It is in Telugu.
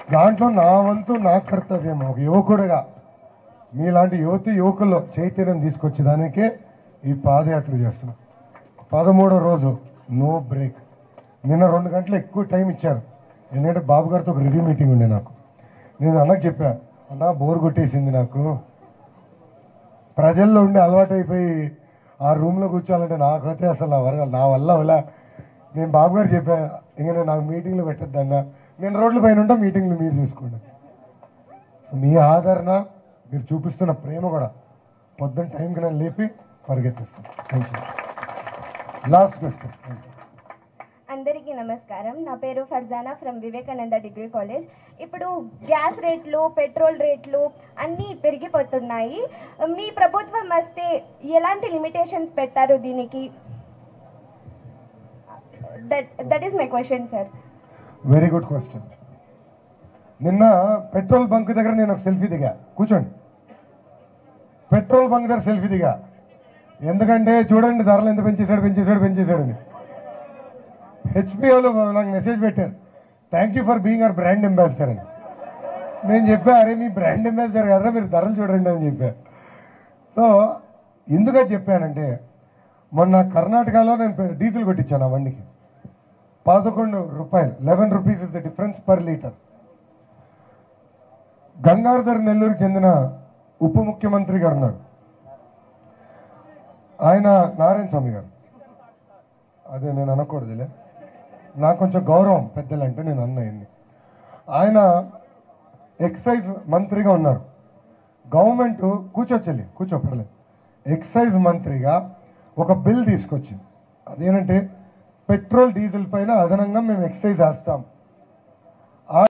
దాంట్లో నా వంతు నా కర్తవ్యం ఒక యువకుడిగా మీలాంటి యువతి యువకుల్లో చైతన్యం తీసుకొచ్చేదానికే ఈ పాదయాత్ర చేస్తున్నా పదమూడో రోజు నో బ్రేక్ నిన్న రెండు గంటలు ఎక్కువ టైం ఇచ్చారు ఎందుకంటే బాబు గారితో ఒక రివ్యూ మీటింగ్ ఉండే నాకు నేను అన్నకు చెప్పా అన్న బోర్ కొట్టేసింది నాకు ప్రజల్లో ఉండి అలవాటు అయిపోయి ఆ రూమ్లో కూర్చోాలంటే నాకైతే అసలు నా వరగ నా వల్ల వల్ల నేను బాబు గారు చెప్పా ఇంక నేను నాకు మీటింగ్లు పెట్టద్దన్నా నేను రోడ్ల పైన ఉంటా మీటింగ్లు మీరు చూసుకోండి సో మీ ఆదరణ మీరు చూపిస్తున్న ప్రేమ కూడా పొద్దున్న టైంకి నేను లేపి పరిగెత్తిస్తాను థ్యాంక్ యూ లాస్ట్ క్వశ్చన్ అందరికీ నమస్కారం నా పేరు Farzana from Vivekananda degree college ఇప్పుడు గ్యాస్ రేట్లు పెట్రోల్ రేట్లు అన్నీ పెరిగిపోతున్నాయి మీ ప్రభుత్వం వస్తే ఎలాంటి లిమిటేషన్స్ పెట్టారు దీనికి that that is my question sir very good question నిన్న పెట్రోల్ బంక్ దగ్గర నేను ఒక సెల్ఫీ దిగా కూర్చోండి పెట్రోల్ బంక్ దగ్గర సెల్ఫీ దిగా ఎందుకంటే చూడండి ధరలు ఎంత పెంచేశాడు పెంచేశాడు పెంచేశాడని హెచ్పిఓలో నాకు మెసేజ్ పెట్టారు thank you for being our brand ambassador అని నేను చెప్పా అరే మీ బ్రాండ్ అంబాసిడర్ కదా మీరు ధరలు చూడండి అని చెప్పా సో ఎందుకని చెప్పానంటే మొన్న కర్ణాటకలో నేను పె- డీజిల్ కొట్టించాను ఆ బండికి పదకొండు రూపాయలు eleven rupees is the difference per litre Gangadhar Nellore చెందిన ఉప ముఖ్యమంత్రి గారు ఉన్నారు ఆయన నారాయణ స్వామి గారు అదే నేను అనకూడదులే నాకు కొంచెం గౌరవం పెద్దలంటే నేను అన్నయ్యింది ఆయన ఎక్సైజ్ మంత్రిగా ఉన్నారు గవర్నమెంట్ కూర్చోచెల్లి కూర్చో పర్లేదు ఎక్సైజ్ మంత్రిగా ఒక బిల్ తీసుకొచ్చింది అదేంటంటే పెట్రోల్ డీజిల్ పైన అదనంగా మేము ఎక్సైజ్ వేస్తాం